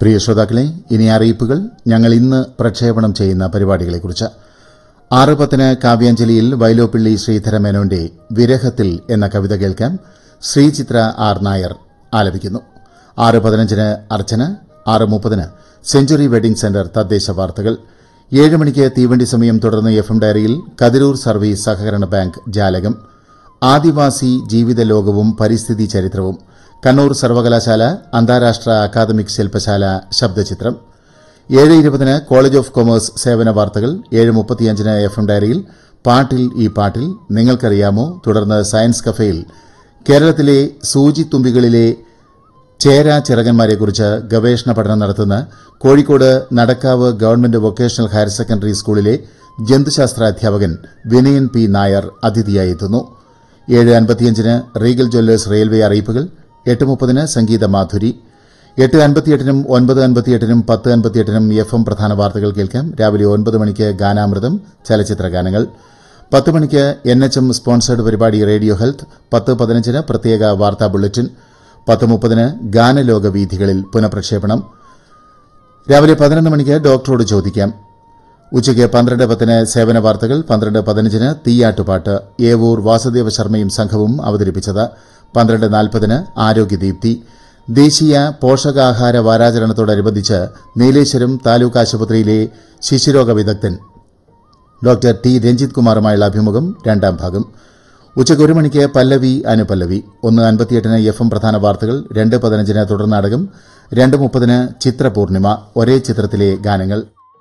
പ്രിയ ശ്രോതാക്കളെ ഇനി അറിയിപ്പുകൾ ഞങ്ങൾ ഇന്ന് പ്രക്ഷേപണം ചെയ്യുന്ന പരിപാടികളെക്കുറിച്ച് ആറ് പത്തിന് കാവ്യാഞ്ജലിയിൽ വൈലോപ്പിള്ളി ശ്രീധരമേനോന്റെ വിരഹത്തിൽ എന്ന കവിത കേൾക്കാം ശ്രീചിത്ര ആർ നായർ ആലപിക്കുന്നു ആറ് പതിനഞ്ചിന് അർച്ചന ആറ് മുപ്പതിന് സെഞ്ചുറി വെഡിംഗ് സെന്റർ തദ്ദേശ വാർത്തകൾ ഏഴ് മണിക്ക് തീവണ്ടി സമയം തുടർന്ന് എഫ് എം ഡയറിയിൽ കതിരൂർ സർവീസ് സഹകരണ ബാങ്ക് ജാലകം ആദിവാസി ജീവിത ലോകവും പരിസ്ഥിതി ചരിത്രവും കണ്ണൂർ സർവകലാശാല അന്താരാഷ്ട്ര അക്കാദമിക് ശില്പശാല ശബ്ദചിത്രം ഏഴ് ഇരുപതിന് കോളേജ് ഓഫ് കൊമേഴ്സ് സേവന വാർത്തകൾ ഏഴ് മുപ്പത്തിയഞ്ചിന് എഫ് എം ഡയറിയിൽ പാട്ടിൽ ഈ പാട്ടിൽ നിങ്ങൾക്കറിയാമോ തുടർന്ന് സയൻസ് കഫേയിൽ കേരളത്തിലെ സൂചിത്തുമ്പികളിലെ ചേര ചിറകന്മാരെക്കുറിച്ച് ഗവേഷണ പഠനം നടത്തുന്ന Kozhikode Nadakkavu government vocational higher secondary സ്കൂളിലെ ജന്തുശാസ്ത്ര അധ്യാപകൻ വിനയൻ പി നായർ അതിഥിയായി എത്തുന്നു ഏഴ് അൻപത്തിയഞ്ചിന് റീഗൽ ജ്വല്ലേഴ്സ് റെയിൽവേ അറിയിപ്പുകൾ എട്ട് മുപ്പതിന് സംഗീത മാധുരി എട്ട് അൻപത്തിയെട്ടിനും ഒൻപത് അൻപത്തിയെട്ടിനും പത്ത് അൻപത്തിയെട്ടിനും എഫ് എം പ്രധാന വാർത്തകൾ കേൾക്കാം രാവിലെ ഒൻപത് മണിക്ക് ഗാനാമൃതം ചലച്ചിത്ര ഗാനങ്ങൾ പത്ത് മണിക്ക് എൻ എച്ച് എം സ്പോൺസേഡ് പരിപാടി റേഡിയോ ഹെൽത്ത് പത്ത് പതിനഞ്ചിന് പ്രത്യേക വാർത്താ ബുള്ളറ്റിൻ പത്ത് മുപ്പതിന് ഗാനലോക വീഥികളിൽ പുനഃപ്രക്ഷേപണം രാവിലെ പതിനൊന്ന് മണിക്ക് ഡോക്ടറോട് ചോദിക്കാം ഉച്ചയ്ക്ക് പന്ത്രണ്ട് പത്തിന് സേവന വാർത്തകൾ പന്ത്രണ്ട് പതിനഞ്ചിന് തീയാട്ടുപാട്ട് ഏവൂർ വാസുദേവ ശർമ്മയും സംഘവും അവതരിപ്പിച്ചത് പന്ത്രണ്ട് നാൽപ്പതിന് ആരോഗ്യദീപ്തി ദേശീയ പോഷകാഹാര വാരാചരണത്തോടനുബന്ധിച്ച് നീലേശ്വരം താലൂക്ക് ആശുപത്രിയിലെ ശിശുരോഗ വിദഗ്ധൻ ഡോക്ടർ ടി രഞ്ജിത് കുമാറുമായുള്ള അഭിമുഖം രണ്ടാം ഭാഗം ഉച്ചയ്ക്ക് ഒരു മണിക്ക് പല്ലവി അനുപല്ലവി ഒന്ന് അൻപത്തിയെട്ടിന് എഫ് എം പ്രധാന വാർത്തകൾ രണ്ട് പതിനഞ്ചിന് തുടർനാടകം രണ്ട് മുപ്പതിന് ചിത്രപൂർണിമ ഒരേ ചിത്രത്തിലെ ഗാനങ്ങൾ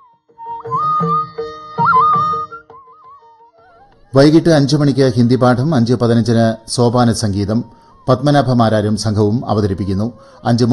വൈകിട്ട് അഞ്ചു മണിക്ക് ഹിന്ദി പാഠം അഞ്ച് പതിനഞ്ചിന് സോപാന സംഗീതം പത്മനാഭമാരാരും സംഘവും അവതരിപ്പിക്കുന്നു അഞ്ച്